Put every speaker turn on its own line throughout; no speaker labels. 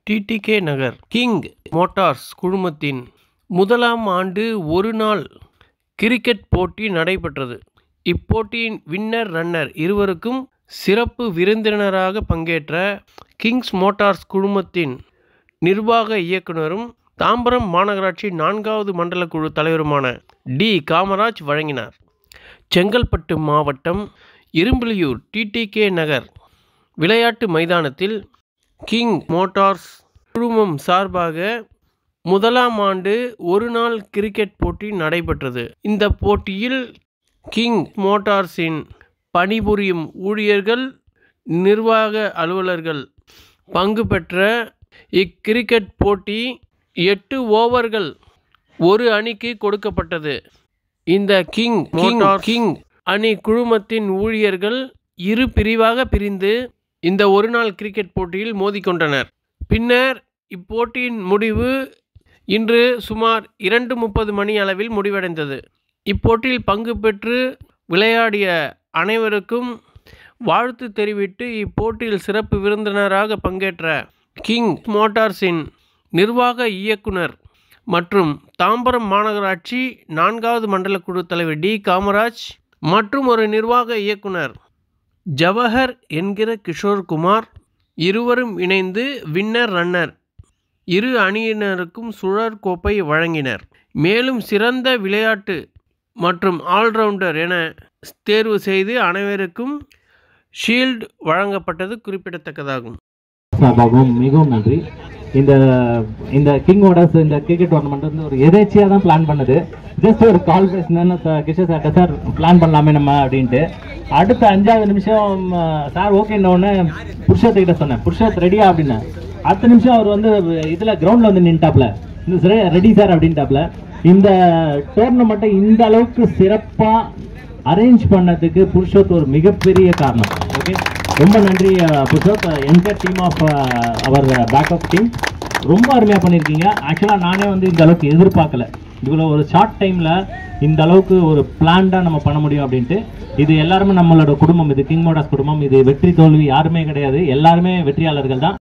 TTK நகர் king Motors குழுமத்தின் முதலாம் ஆண்டு ஒருநாள் கிரிக்கெட் போட்டி நடைபெற்றது இப்போட்டியின் வின்னர் ரன்னர் இருவருக்கும் சிறப்பு விருந்தினராக பங்கேற்ற கிங்ஸ் மோட்டார்ஸ் குழுமத்தின் நிர்வாக இயக்குனரும் தாம்பரம் மாநகராட்சி நான்காவது மண்டல குழு தலைவருமான டி காமராஜ் வழங்கினார் செங்கல்பட்டு மாவட்டம் இரும்பிலியூர் டிடிகே நகர் விளையாட்டு மைதானத்தில் கிங் மோட்டார்ஸ் குழுமம் சார்பாக முதலாம் ஆண்டு ஒருநாள் கிரிக்கெட் போட்டி நடைபெற்றது இந்த போட்டியில் கிங் மோட்டார்ஸின் பணிபுரியும் ஊழியர்கள் நிர்வாக அலுவலர்கள் பங்கு பெற்ற இக்கிரிக்கெட் போட்டி எட்டு ஓவர்கள் ஒரு அணிக்கு கொடுக்கப்பட்டது இந்த கிங் மோட்டார் கிங் அணி குழுமத்தின் ஊழியர்கள் இரு பிரிவாக பிரிந்து இந்த ஒருநாள் கிரிக்கெட் போட்டியில் மோதிக்கொண்டனர் பின்னர் இப்போட்டியின் முடிவு இன்று சுமார் இரண்டு முப்பது மணி அளவில் முடிவடைந்தது இப்போட்டியில் பங்கு பெற்று விளையாடிய அனைவருக்கும் வாழ்த்து தெரிவித்து இப்போட்டியில் சிறப்பு விருந்தினராக பங்கேற்ற கிங் மோட்டார்ஸின் நிர்வாக இயக்குனர் மற்றும் தாம்பரம் மாநகராட்சி நான்காவது மண்டல குழு தலைவர் டி காமராஜ் மற்றும் ஒரு நிர்வாக இயக்குனர் ஜவஹர் என்கிற கிஷோர் குமார் இருவரும் இணைந்து வின்னர் ரன்னர் இரு அணியினருக்கும் சுழற் கோப்பை வழங்கினர் மேலும் சிறந்த விளையாட்டு மற்றும் ஆல்ரவுண்டர் என தேர்வு செய்து அனைவருக்கும் ஷீல்டு வழங்கப்பட்டது குறிப்பிடத்தக்கதாகும்
சார்பாகவும் மிகவும் நன்றி இந்த இந்த கிங்கோட இந்த கிரிக்கெட் டோர்னமெண்ட் வந்து ஒரு எதேச்சியாக தான் பிளான் பண்ணது ஜஸ்ட் ஒரு கால் பேசினேன்னு கிஷோர் சார்ட்ட சார் பிளான் பண்ணலாமே நம்ம அப்படின்ட்டு அடுத்த அஞ்சாவது நிமிஷம் சார் ஓகேன்னொடனே புருஷத்தை கிட்ட சொன்னேன் புருஷத் ரெடியா அப்படின்னேன் அடுத்த நிமிஷம் அவர் வந்து இதில் கிரவுண்டில் வந்து நின்ட்டாப்ல இந்த ரெடி சார் அப்படின்ட்டாப்ல இந்த டோர்னமெண்ட்டை இந்த அளவுக்கு சிறப்பாக அரேஞ்ச் பண்ணதுக்கு புருஷோத் ஒரு மிகப்பெரிய காரணம் ஓகே ரொம்ப நன்றி Purushoth and team of our backup team ரொம்ப அருமையாக பண்ணியிருக்கீங்க ஆக்சுவலாக நானே வந்து இந்த அளவுக்கு எதிர்பார்க்கல இவ்வளோ ஒரு ஷார்ட் டைமில் இந்த அளவுக்கு ஒரு பிளான்டாக நம்ம பண்ண முடியும் அப்படின்ட்டு இது எல்லாருமே நம்மளோட குடும்பம் இது கிங் மோடாஸ் குடும்பம் இது வெற்றி தோல்வி யாருமே கிடையாது எல்லாருமே வெற்றியாளர்கள் தான்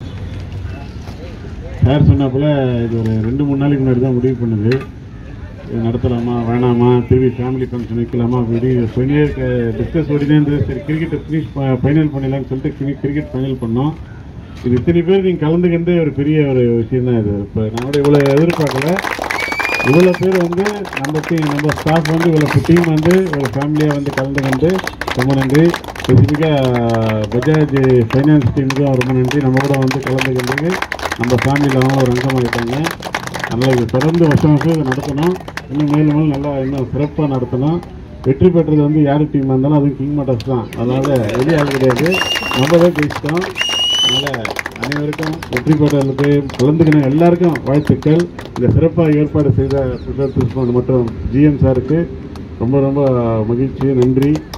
சார் சொன்னாப்புல இது ஒரு ரெண்டு மூணு நாளைக்கு முன்னாடி தான் முடிவு பண்ணுது இது நடத்தலாமா வேணாமா திரும்பி ஃபேமிலி ஃபங்க்ஷன் வைக்கலாமா அப்படி சொல்லி டிஸ்கஸ் ஓடினே இருந்தது சரி கிரிக்கெட்டை ஃபினிஷ் ஃபைனல் பண்ணிடலாம்னு சொல்லிட்டு கிரிக்கெட் ஃபைனல் பண்ணோம் இது இத்தனை பேர் நீங்கள் கலந்துக்கிட்டு ஒரு பெரிய ஒரு விஷயம் தான் இது இப்போ நான் கூட இவ்வளோ எதிர்பார்க்கல இவ்வளோ பேர் வந்து நம்ம டீம் நம்ம ஸ்டாஃப் வந்து இவ்வளோ டீம் வந்து ஒரு ஃபேமிலியாக வந்து கலந்துக்கிட்டு ரொம்ப நன்றி ஸ்பெசிஃபிக்காக பஜாஜ் ஃபைனான்ஸ் டீமுக்கும் ரொம்ப நன்றி நம்ம கூட வந்து கலந்துக்கிட்டு நம்ம ஃபேமிலியில் அவங்க ஒரு அங்கமாகிட்டாங்க அதனால் இது தொடர்ந்து வருஷம் வருஷம் இதை நடத்தணும் இன்னும் மேலும் மேலும் நல்லா இன்னும் சிறப்பாக நடத்தணும் வெற்றி பெற்றது வந்து யார் டீமாக இருந்தாலும் அதுவும் கிங் மோட்டார்ஸ் தான் அதனால் வெளியே ஆள் கிடையாது நம்ம தான் ஜெயிச்சிட்டோம் அதனால் அனைவருக்கும் வெற்றி பெற்றவர்களுக்கு கலந்துக்கின எல்லாருக்கும் வாழ்த்துக்கள் இந்த சிறப்பாக ஏற்பாடு செய்த சுஷாந்த் உஸ்மான் மற்றும் ஜிஎம் சாருக்கு ரொம்ப ரொம்ப மகிழ்ச்சி நன்றி